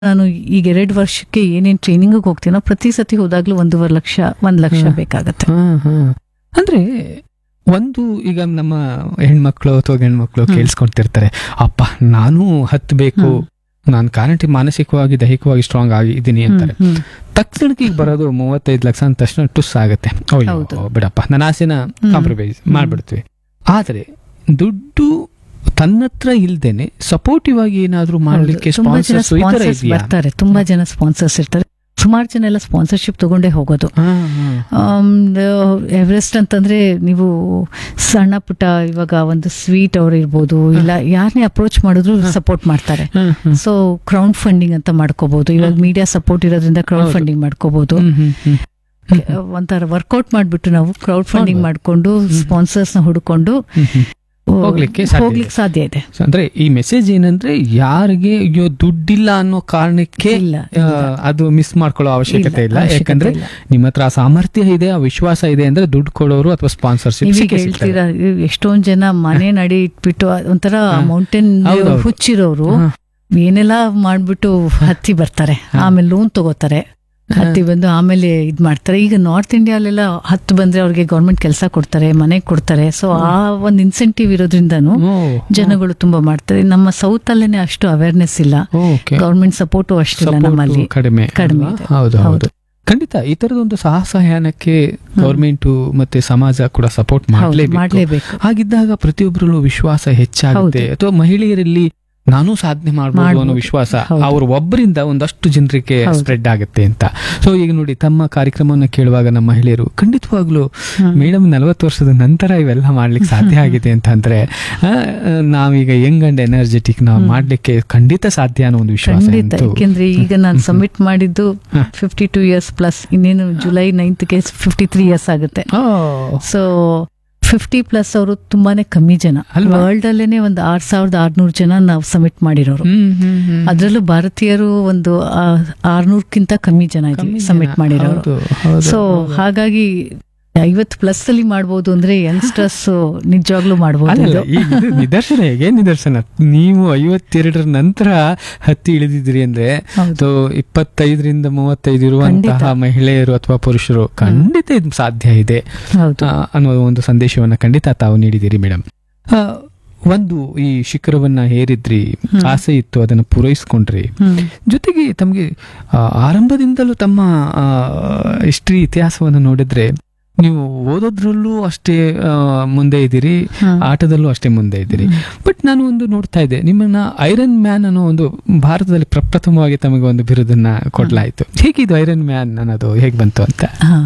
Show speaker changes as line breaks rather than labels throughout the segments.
ನಾನು ಈಗ ಎರಡು ವರ್ಷಕ್ಕೆ ಏನೇನ್ ಟ್ರೈನಿಂಗ್ ಹೋಗ್ತೀನೋ ಪ್ರತಿ ಸತಿ ಹೋದಾಗ್ಲೂ ಒಂದೂವರೆ ಲಕ್ಷ ಒಂದ್ ಲಕ್ಷ
ಹ್ಮ್.
ಬೇಕಾಗತ್ತೆ
ಹಾ, ಹಾ. ಅಂದ್ರೆ ಒಂದು ಈಗ ನಮ್ಮ ಹೆಣ್ಮಕ್ಳು ಅಥವಾ ಗಂಡ್ಮಕ್ಳು
ಹ್ಮ್.
ಕೇಳಿಸ್ಕೊಂತಿರ್ತಾರೆ ಅಪ್ಪ ನಾನು ಹತ್ಬೇಕು ನಾನು ಕಾರಣಟಿ ಮಾನಸಿಕವಾಗಿ ದೈಹಿಕವಾಗಿ ಸ್ಟ್ರಾಂಗ್ ಆಗಿದ್ದೀನಿ ಅಂತಾರೆ
ಹ್ಮ್, ಹ್ಮ್.
ತಕ್ಷಣಕ್ಕೆ ಈಗ ಬರೋದು ಮೂವತ್ತೈದು ಲಕ್ಷ ಅಂದ ತಕ್ಷಣ ಟುಸ್ ಆಗುತ್ತೆ
ಹೌದು.
ಅಯ್ಯೋ ಬಿಡಪ್ಪ ನನ್ನ ಆಸೆನ
ಹ್ಮ್.
ಕಾಂಪ್ರಮೈಸ್
ಹ್ಮ್.
ಮಾಡ್ಬಿಡ್ತೀವಿ ಆದ್ರೆ ದುಡ್ಡು ತನ್ನತ್ರ ಇಲ್ದೇನೆ ಸಪೋರ್ಟಿವ್ ಆಗಿ ಏನಾದ್ರೂ ಮಾಡ್ಲಿಕ್ಕೆ
ಹೌದು. ತುಂಬಾ ಜನ
ಸ್ಪಾನ್ಸರ್ಸ್ ಈ ತರ
ಸ್ಪಾನ್ಸರ್ಸ್
ಇದೆಯಾ
ಬರ್ತಾರೆ ತುಂಬಾ ಜನ ಸ್ಪಾನ್ಸರ್ಸ್ ಇರ್ತಾರೆ ಸುಮಾರು ಜನ ಎಲ್ಲ ಸ್ಪಾನ್ಸರ್ಶಿಪ್ ತಗೊಂಡೇ ಹೋಗೋದು
ಹಾ, ಹಾ.
ಆಮ್, ಎವರೆಸ್ಟ್ ಅಂತಂದ್ರೆ ನೀವು ಸಣ್ಣ ಪುಟ್ಟ ಇವಾಗ ಒಂದು ಸ್ವೀಟ್ ಅವ್ರು ಇರ್ಬೋದು ಇಲ್ಲ ಯಾರನ್ನೇ ಅಪ್ರೋಚ್ ಮಾಡಿದ್ರು ಸಪೋರ್ಟ್ ಮಾಡ್ತಾರೆ
ಹಾ, ಹಾ.
ಸೊ ಕ್ರೌಡ್ ಫಂಡಿಂಗ್ ಅಂತ ಮಾಡ್ಕೋಬಹುದು ಇವಾಗ ಮೀಡಿಯಾ ಸಪೋರ್ಟ್ ಇರೋದ್ರಿಂದ ಕ್ರೌಡ್
ಹೌದು.
ಫಂಡಿಂಗ್ ಮಾಡ್ಕೋಬಹುದು
ಹ್ಮ್, ಹ್ಮ್, ಹ್ಮ್.
ಒಂಥರ ವರ್ಕೌಟ್ ಮಾಡ್ಬಿಟ್ಟು ನಾವು ಕ್ರೌಡ್ ಫಂಡಿಂಗ್
ಹೌದು.
ಮಾಡ್ಕೊಂಡು ಸ್ಪಾನ್ಸರ್ಸ್ ನ ಹುಡುಕೊಂಡು
ಹ್ಮ್, ಹ್ಮ್. ಹೋಗ್ಲಿಕ್ಕೆ ಸಾಧ್ಯ
ಹೋಗ್ಲಿಕ್ಕೆ ಸಾಧ್ಯ ಇದೆ
So, ಅಂದ್ರೆ ಈ ಮೆಸೇಜ್ ಏನಂದ್ರೆ ಯಾರಿಗೆ ಅಯ್ಯೋ ದುಡ್ಡಿಲ್ಲ ಅನ್ನೋ ಕಾರಣಕ್ಕೆ
ಇಲ್ಲ,
ಆ, ಅದು ಮಿಸ್ ಮಾಡ್ಕೊಳ್ಳೋ ಅವಶ್ಯಕತೆ ಇಲ್ಲ
ಅವಶ್ಯಕತೆ
ಯಾಕಂದ್ರೆ
ಇಲ್ಲ.
ನಿಮ್ಮ ಹತ್ರ ಆ ಸಾಮರ್ಥ್ಯ ಇದೆ ಆ ವಿಶ್ವಾಸ ಇದೆ ಅಂದ್ರೆ ದುಡ್ಡು ಕೊಡೋರು ಅಥವಾ ಸ್ಪಾನ್ಸರ್ಶಿಪ್
ನೀವೀಗ ಹೇಳ್ತೀರಾ ಇವ್ ಎಷ್ಟೊಂದ್ ಜನ ಮನೆ ನಡಿ ಇಟ್ಬಿಟ್ಟು ಅ- ಒಂಥರ
ಹಾ.
ಮೌಂಟೇನ್
ಹೌದೌದು.
ಹುಚ್ಚಿರೋರು ಏನೆಲ್ಲ ಮಾಡ್ಬಿಟ್ಟು ಹತ್ತಿ ಬರ್ತಾರೆ
ಹಾ.
ಆಮೇಲೆ ಲೋನ್ ತಗೋತಾರೆ ಹತ್ತಿ ಬಂದು ಆಮೇಲೆ ಇದ್ ಮಾಡ್ತಾರೆ ಈಗ ನಾರ್ತ್ ಇಂಡಿಯಾಲೆಲ್ಲ ಹತ್ತು ಬಂದ್ರೆ ಅವ್ರಿಗೆ ಗೌರ್ಮೆಂಟ್ ಕೆಲಸ ಕೊಡ್ತಾರೆ ಮನೆ ಕೊಡ್ತಾರೆ ಸೊ ಆ ಒಂದು ಇನ್ಸೆಂಟಿವ್ ಇರೋದ್ರಿಂದನು ಜನಗಳು ತುಂಬಾ ಮಾಡ್ತಾರೆ ನಮ್ಮ ಸೌತ್ ಅಲ್ಲೇನೆ ಅಷ್ಟು ಅವೇರ್ನೆಸ್ ಇಲ್ಲ ಗೌರ್ಮೆಂಟ್ ಸಪೋರ್ಟು ಅಷ್ಟಿಲ್ಲ ನಮ್ಮಲ್ಲಿ
ಕಡಿಮೆ
ಕಡಿಮೆ
ಅಲ್ವಾ?
ಇದೆ.
ಹೌದು ಹೌದು
ಹೌದು.
ಖಂಡಿತ ಈ ತರದೊಂದು ಸಾಹಸಯಾನಕ್ಕೆ ಗೌರ್ಮೆಂಟ್ ಮತ್ತೆ ಸಮಾಜ ಕೂಡ ಸಪೋರ್ಟ್
ಹೌದು,
ಮಾಡಲೇಬೇಕು
ಮಾಡ್ಲೇಬೇಕು
ಹಾಗಿದ್ದಾಗ ಪ್ರತಿಯೊಬ್ಬರಲ್ಲೂ ವಿಶ್ವಾಸ ಹೆಚ್ಚಾಗುತ್ತೆ
ಹೌದು.
ಅಥವಾ ಮಹಿಳೆಯರಲ್ಲಿ ನಾನು ಸಾಧನೆ ಮಾಡಬಹುದು ಅನ್ನೋ
ಮಾಡ್ಬೋದು.
ವಿಶ್ವಾಸ
ಹೌದು.
ಅವ್ರ ಒಬ್ಬರಿಂದ ಒಂದಷ್ಟು ಜನರಿಗೆ
ಹೌದು.
ಸ್ಪ್ರೆಡ್ ಆಗುತ್ತೆ ಅಂತ ಸೊ ಈಗ ನೋಡಿ ತಮ್ಮ ಕಾರ್ಯಕ್ರಮವನ್ನು ಕೇಳುವಾಗ ನಮ್ಮ ಮಹಿಳೆಯರು ಖಂಡಿತವಾಗ್ಲೂ
ಹ್ಮ್.
ಮೇಡಮ್ ನಲವತ್ತು ವರ್ಷದ ನಂತರ ಇವೆಲ್ಲ ಮಾಡ್ಲಿಕ್ಕೆ ಸಾಧ್ಯ ಆಗಿದೆ ಅಂತ ಅಂದ್ರೆ ಆ, ನಾವೀಗ ಯಂಗ್ ಅಂಡ್ ಎನರ್ಜೆಟಿಕ್ ನಾವು
ಹ್ಮ್.
ಮಾಡ್ಲಿಕ್ಕೆ ಖಂಡಿತ ಸಾಧ್ಯ ಅನ್ನೋ ಒಂದು ವಿಶ್ವಾಸ
ಖಂಡಿತ
ಅಂತೂ
ಯಾಕೆಂದ್ರೆ ಈಗ ನಾನು ಸಬ್ಮಿಟ್ ಮಾಡಿದ್ದು
ಹ.
ಫಿಫ್ಟಿ ಟೂ ಇಯರ್ಸ್ ಪ್ಲಸ್ ಇನ್ನೇನು ಜುಲೈ ನೈನ್ತ್ಗೆ ಫಿಫ್ಟಿ ತ್ರೀ ಇಯರ್ಸ್ ಆಗುತ್ತೆ
ಓ,
ಸೊ ಫಿಫ್ಟಿ ಪ್ಲಸ್ ಅವರು ತುಂಬಾನೇ ಕಮ್ಮಿ ಜನ
ಅಲ್ವಾ?
ವರ್ಲ್ಡ್ ಅಲ್ಲೇನೆ ಒಂದು ಆರ್ ಸಾವಿರದ ಆರ್ನೂರು ಜನ ನಾವು ಸಬ್ಮಿಟ್ ಮಾಡಿರೋರು
ಹ್ಮ್, ಹ್ಮ್, ಹ್ಮ್.
ಅದ್ರಲ್ಲೂ ಭಾರತೀಯರು ಒಂದು ಆರ್ನೂರ್ಕಿಂತ ಕಮ್ಮಿ ಜನ
ಕಮ್ಮಿ
ಇದ್ವಿ
ಜನ.
ಸಬ್ಮಿಟ್ ಮಾಡಿರೋರು
ಹೌದು, ಹೌದು,
ಸೊ
ಹೌದು.
ಹಾಗಾಗಿ ಐವತ್ತು ಪ್ಲಸ್ ಅಲ್ಲಿ ಮಾಡ್ಬೋದು ಅಂದ್ರೆ ಯಂಗ್ಸ್ಟರ್ಸ್ ನಿಜವಾಗ್ಲೂ ಮಾಡ್ಬೋದು
ಅಲ್ಲಲ್ಲ,
ಇದು.
ಈ ಇದು ನಿದರ್ಶನ ಹೇಗೆ ನಿದರ್ಶನ ನೀವು ಐವತ್ತೆರಡರ ನಂತರ ಹತ್ತಿ ಇಳಿದಿದ್ರಿ ಅಂದ್ರೆ
ಹೌದು.
ಸೊ ಇಪ್ಪತ್ತೈದರಿಂದ ಮೂವತ್ತೈದು ಇರುವಂತಹ
ಖಂಡಿತ.
ಮಹಿಳೆಯರು ಅಥವಾ ಪುರುಷರು ಖಂಡಿತ ಇದು ಸಾಧ್ಯ ಇದೆ
ಹೌದು
ಆ, ಅನ್ನೋ ಒಂದು ಸಂದೇಶವನ್ನ ಖಂಡಿತ ತಾವು ನೀಡಿದಿರಿ ಮೇಡಮ್ ಒಂದು ಈ ಶಿಖರವನ್ನ ಹೇರಿದ್ರಿ
ಹ್ಮ್.
ಆಸೆ ಇತ್ತು ಅದನ್ನು ಪೂರೈಸ್ಕೊಂಡ್ರಿ
ಹ್ಮ್.
ಜೊತೆಗೆ ತಮಗೆ ಆ, ಆರಂಭದಿಂದಲೂ ತಮ್ಮ ಹಿಸ್ಟ್ರಿ ಇತಿಹಾಸವನ್ನು ನೋಡಿದ್ರೆ ನೀವು ಓದೋದ್ರಲ್ಲೂ ಅಷ್ಟೇ ಆ, ಮುಂದೆ ಇದ್ದೀರಿ
ಹ್ಮ್.
ಆಟದಲ್ಲೂ ಅಷ್ಟೇ ಮುಂದೆ ಇದ್ದೀರಿ
ಹ್ಮ್.
ಬಟ್ ನಾನು ಒಂದು ನೋಡ್ತಾ ಇದ್ದೆ ನಿಮ್ಮನ್ನ ಐರನ್ ಮ್ಯಾನ್ ಅನ್ನೋ ಒಂದು ಭಾರತದಲ್ಲಿ ಪ್ರಪ್ರಥಮವಾಗಿ ತಮಗೆ ಒಂದು ಬಿರುದನ್ನ ಕೊಡ್ಲಾಯ್ತು ಹೇಗಿದು ಐರನ್ ಮ್ಯಾನ್ ಅನ್ನೋದು ಹೇಗೆ ಬಂತು ಅಂತ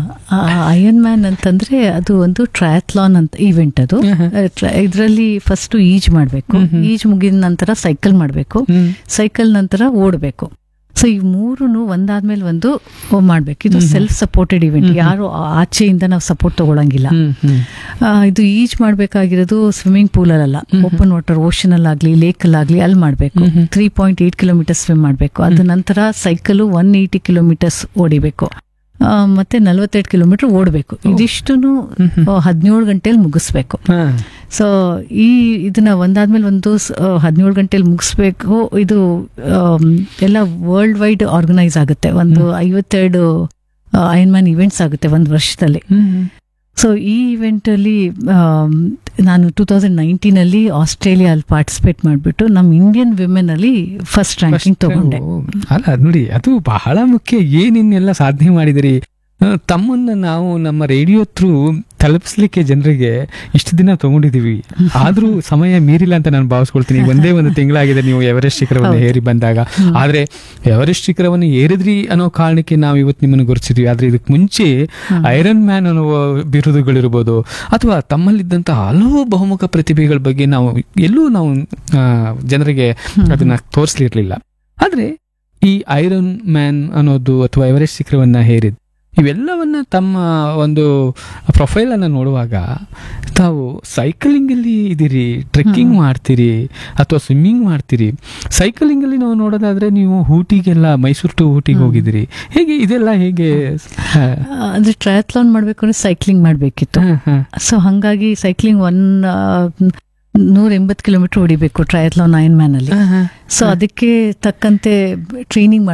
ಅಯನ್ ಮ್ಯಾನ್ ಅಂತಂದ್ರೆ ಅದು ಒಂದು ಟ್ರಯಾಥ್ಲಾನ್ ಅಂತ ಈವೆಂಟ್ ಅದು
ಆಹಾ.
ಇದರಲ್ಲಿ ಫಸ್ಟ್ ಈಜ್ ಮಾಡಬೇಕು
ಹ್ಮ್ ಹ್ಮ್.
ಈಜ್ ಮುಗಿದ ನಂತರ ಸೈಕಲ್ ಮಾಡಬೇಕು
ಹ್ಮ್.
ಸೈಕಲ್ ನಂತರ ಓಡಬೇಕು ಸೊ ಈ ಮೂರುನು ಒಂದಾದ್ಮೇಲೆ ಒಂದು ಮಾಡ್ಬೇಕು ಇದು
ಹ್ಮ್ ಹ್ಮ್.
ಸೆಲ್ಫ್ ಸಪೋರ್ಟೆಡ್ ಇವೆಂಟ್
ಹ್ಮ್ ಹ್ಮ್.
ಯಾರು ಆಚೆಯಿಂದ ನಾವು ಸಪೋರ್ಟ್ ತಗೊಳಂಗಿಲ್ಲ
ಹ್ಮ್, ಹ್ಮ್.
ಆ, ಇದು ಈಜ್ ಮಾಡ್ಬೇಕಾಗಿರೋದು ಸ್ವಿಮ್ಮಿಂಗ್ ಪೂಲ್ ಅಲ್ಲ
ಹ್ಮ್ ಹ್ಮ್.
ಓಪನ್ ವಾಟರ್ ಓಷನ್ ಅಲ್ಲಾಗ್ಲಿ ಲೇಕ್ ಅಲ್ಲಾಗ್ಲಿ ಅಲ್ಲಿ ಮಾಡ್ಬೇಕು
ಹ್ಮ್ ಹ್ಮ್.
Three point eight kilometre swim ಮಾಡಬೇಕು ಅದ ನಂತರ ಸೈಕಲ್ ಒನ್ ಏಯ್ಟಿ ಕಿಲೋಮೀಟರ್ಸ್ ಓಡಿಬೇಕು ಆ, ಮತ್ತೆ ನಲ್ವತ್ತೆರಡು ಕಿಲೋಮೀಟರ್ ಓಡಬೇಕು ಇದಿಷ್ಟನ್ನು
ಹ್ಮ್ ಹ್ಮ್.
ಹದಿನೇಳು ಗಂಟೆಯಲ್ಲಿ ಮುಗಿಸ್ಬೇಕು
ಹಾ.
ಸೊ ಈ ಇದನ್ನ ಒಂದಾದ್ಮೇಲೆ ಒಂದು ಹದಿನೇಳು ಗಂಟೆಯಲ್ಲಿ ಮುಗಿಸ್ಬೇಕು ಇದು ಆಮ್, ಎಲ್ಲ ವರ್ಲ್ಡ್ ವೈಡ್ ಆರ್ಗನೈಸ್ ಆಗುತ್ತೆ ಒಂದು ಐವತ್ತೆರಡು ಮ್ಯಾನ್ ಇವೆಂಟ್ಸ್ ಆಗುತ್ತೆ ಒಂದು ವರ್ಷದಲ್ಲಿ
ಹ್ಮ್, ಹ್ಮ್.
ಸೊ ಈ ಇವೆಂಟ್ ಅಲ್ಲಿ ಆಮ್, ನಾನು ಟೂ ತೌಸಂಡ್ ನೈನ್ಟೀನ್ ಅಲ್ಲಿ ಆಸ್ಟ್ರೇಲಿಯಾ ಅಲ್ಲಿ ಪಾರ್ಟಿಸಿಪೇಟ್ ಮಾಡಿಬಿಟ್ಟು ನಮ್ಮ ಇಂಡಿಯನ್ ವಿಮೆನ್ ಅಲ್ಲಿ ಫಸ್ಟ್ ರ್ಯಾಂಕಿಂಗ್
First,
ತಗೊಂಡೆ
ಓ, ಅಲ್ಲ ನೋಡಿ ಅದು ಬಹಳ ಮುಖ್ಯ ಏನಿನ್ನೆಲ್ಲ ಸಾಧನೆ ಮಾಡಿದಿರಿ ಆ, ತಮ್ಮನ್ನ ನಾವು ನಮ್ಮ ರೇಡಿಯೋ ಥ್ರೂ ತಲುಪಿಸ್ಲಿಕ್ಕೆ ಜನರಿಗೆ ಇಷ್ಟು ದಿನ ತಗೊಂಡಿದೀವಿ ಆದ್ರೂ ಸಮಯ ಮೀರಿಲ್ಲ ಅಂತ ನಾನು ಭಾವಿಸ್ಕೊಳ್ತೀನಿ ಈಗ ಒಂದೇ ಒಂದು ತಿಂಗಳಾಗಿದೆ ನೀವು ಎವರೆಸ್ಟ್ ಶಿಖರವನ್ನು
ಹೌದು.
ಏರಿ ಬಂದಾಗ
ಹ್ಮ್.
ಆದ್ರೆ ಎವರೆಸ್ಟ್ ಶಿಖರವನ್ನು ಏರಿದ್ರಿ ಅನ್ನೋ ಕಾರಣಕ್ಕೆ ನಾವು ಇವತ್ತು ನಿಮ್ಮನ್ನು ಗುರುತಿಸಿದ್ವಿ ಆದ್ರೆ ಇದಕ್ಕೆ ಮುಂಚೆ
ಹ್ಮ್.
ಐರನ್ ಮ್ಯಾನ್ ಅನ್ನುವ ಬಿರುದುಗಳಿರ್ಬೋದು ಅಥವಾ ತಮ್ಮಲ್ಲಿದ್ದಂತಹ ಹಲವು ಬಹುಮುಖ ಪ್ರತಿಭೆಗಳ ಬಗ್ಗೆ ನಾವು ಎಲ್ಲೂ ನಾವು ಆ, ಜನರಿಗೆ
ಹ್ಮ್.
ಅದನ್ನ ತೋರಿಸ್ಲಿರ್ಲಿಲ್ಲ ಆದ್ರೆ ಈ ಐರನ್ ಮ್ಯಾನ್ ಅನ್ನೋದು ಅಥವಾ ಎವರೆಸ್ಟ್ ಶಿಖರವನ್ನ ಹೇರಿದ್ ಇವೆಲ್ಲವನ್ನ ತಮ್ಮ ಒಂದು ಪ್ರೊಫೈಲ್ ಅನ್ನ ನೋಡುವಾಗ ತಾವು ಸೈಕಲಿಂಗ್ ಅಲ್ಲಿ ಇದೀರಿ ಟ್ರೆಕ್ಕಿಂಗ್
ಹ್ಮ್.
ಮಾಡ್ತೀರಿ ಅಥವಾ ಸ್ವಿಮ್ಮಿಂಗ್ ಮಾಡ್ತೀರಿ ಸೈಕಲಿಂಗ್ ಅಲ್ಲಿ ನಾವು ನೋಡೋದಾದ್ರೆ ನೀವು ಊಟಿಗೆಲ್ಲ ಮೈಸೂರು ಟು ಊಟಿಗೆ
ಹ್ಮ್.
ಹೋಗಿದ್ದೀರಿ ಹೇಗೆ ಇದೆಲ್ಲ ಹೇಗೆ ಹ,
ಆ, ಅಂದ್ರೆ ಟ್ರಯಾಥ್ಲಾನ್ ಮಾಡ್ಬೇಕು ಅಂದ್ರೆ ಸೈಕ್ಲಿಂಗ್ ಮಾಡ್ಬೇಕಿತ್ತು
ಹ, ಹ.
ಸೊ ಹಂಗಾಗಿ ಸೈಕ್ಲಿಂಗ್ ಒನ್ ನೂರ ಎಂಬತ್ತು ಕಿಲೋಮೀಟರ್ ಹೊಡಿಬೇಕು ಟ್ರಯತ್ಲಾನ್ ನೈನ್ ಮ್ಯಾನ್ ಅಲ್ಲಿ ಸೊ ಅದಕ್ಕೆ ತಕ್ಕಂತೆ ಟ್ರೈನಿಂಗ್